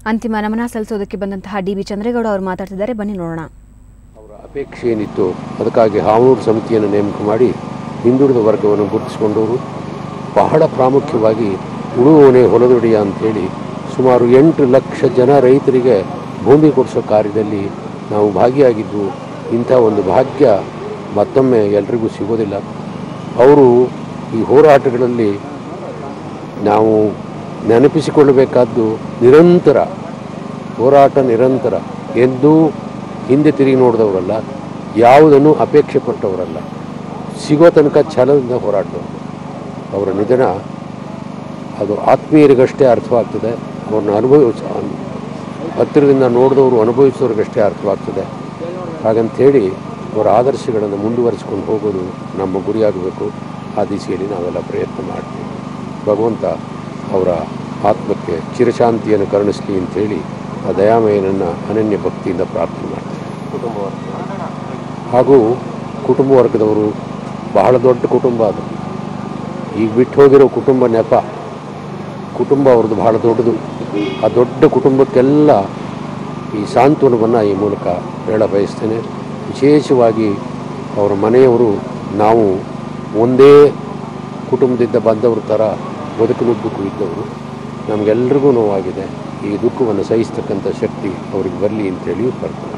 ಅಂತಿಮ ನಮನ ಸಲ್ಲಿಸೋದಕ್ಕೆ ಬಂದಂತಹ ಡಿ ಬಿ ಚಂದ್ರೇಗೌಡ ಅವರು ಮಾತಾಡ್ತಿದ್ದಾರೆ ಬನ್ನಿ ನೋಡೋಣ ಅವರ ಅಪೇಕ್ಷೆ ಏನಿತ್ತು ಅದಕ್ಕಾಗಿ ಹಾವನೂರು ಸಮಿತಿಯನ್ನು ನೇಮಕ ಮಾಡಿ ಹಿಂದುಳಿದ ವರ್ಗವನ್ನು ಗುರುತಿಸಿಕೊಂಡವರು ಬಹಳ ಪ್ರಾಮುಖ್ಯವಾಗಿ ಉಳುವವನೇ ಹೊಲದೊಡೆಯ ಅಂಥೇಳಿ ಸುಮಾರು ಎಂಟು ಲಕ್ಷ ಜನ ರೈತರಿಗೆ ಭೂಮಿ ಕೊಡಿಸೋ ಕಾರ್ಯದಲ್ಲಿ ನಾವು ಭಾಗಿಯಾಗಿದ್ದು ಇಂಥ ಒಂದು ಭಾಗ್ಯ ಮತ್ತೊಮ್ಮೆ ಎಲ್ರಿಗೂ ಸಿಗೋದಿಲ್ಲ ಅವರು ಈ ಹೋರಾಟಗಳಲ್ಲಿ ನಾವು ನೆನಪಿಸಿಕೊಳ್ಳಬೇಕಾದ್ದು ನಿರಂತರ ಹೋರಾಟ ನಿರಂತರ ಎಂದೂ ಹಿಂದೆ ತಿರುಗಿ ನೋಡಿದವರಲ್ಲ ಯಾವುದನ್ನು ಅಪೇಕ್ಷೆ ಪಟ್ಟವರಲ್ಲ ಸಿಗೋ ತನಕ ಛಲದಿಂದ ಹೋರಾಟದವರು ಅವರ ನಿಧನ ಅದು ಆತ್ಮೀಯರಿಗಷ್ಟೇ ಅರ್ಥವಾಗ್ತದೆ ಅವ್ರನ್ನ ಅನುಭವಿಸ ಹತ್ತಿರದಿಂದ ನೋಡಿದವರು ಅನುಭವಿಸೋರಿಗಷ್ಟೇ ಅರ್ಥವಾಗ್ತದೆ ಹಾಗಂಥೇಳಿ ಅವರ ಆದರ್ಶಗಳನ್ನು ಮುಂದುವರಿಸ್ಕೊಂಡು ಹೋಗೋದು ನಮ್ಮ ಗುರಿಯಾಗಬೇಕು ಆ ದಿಸೆಯಲ್ಲಿ ನಾವೆಲ್ಲ ಪ್ರಯತ್ನ ಮಾಡ್ತೀವಿ ಭಗವಂತ ಅವರ ಆತ್ಮಕ್ಕೆ ಚಿರಶಾಂತಿಯನ್ನು ಕರುಣಿಸಲಿ ಅಂತೇಳಿ ಆ ದಯಾಮಯನನ್ನು ಅನನ್ಯ ಭಕ್ತಿಯಿಂದ ಪ್ರಾರ್ಥನೆ ಮಾಡ್ತೀವಿ ಹಾಗೂ ಕುಟುಂಬ ವರ್ಗದವರು ಬಹಳ ದೊಡ್ಡ ಕುಟುಂಬ ಅದು ಈಗ ಬಿಟ್ಟು ಹೋಗಿರೋ ಕುಟುಂಬ ನೆಪ ಕುಟುಂಬ ಅವ್ರದ್ದು ಬಹಳ ದೊಡ್ಡದು ಆ ದೊಡ್ಡ ಕುಟುಂಬಕ್ಕೆಲ್ಲ ಈ ಸಾಂತ್ವನವನ್ನು ಈ ಮೂಲಕ ಹೇಳ ಬಯಸ್ತೇನೆ ವಿಶೇಷವಾಗಿ ಅವರ ಮನೆಯವರು ನಾವು ಒಂದೇ ಕುಟುಂಬದಿಂದ ಬಂದವ್ರ ಥರ ಬದುಕಿನುದ್ದಕ್ಕೂ ಇದ್ದವರು ನಮಗೆಲ್ರಿಗೂ ನೋವಾಗಿದೆ ಈ ದುಃಖವನ್ನು ಸಹಿಸ್ತಕ್ಕಂಥ ಶಕ್ತಿ ಅವ್ರಿಗೆ ಬರಲಿ ಅಂತೇಳಿ ಪ್ರಾರ್ಥನೆ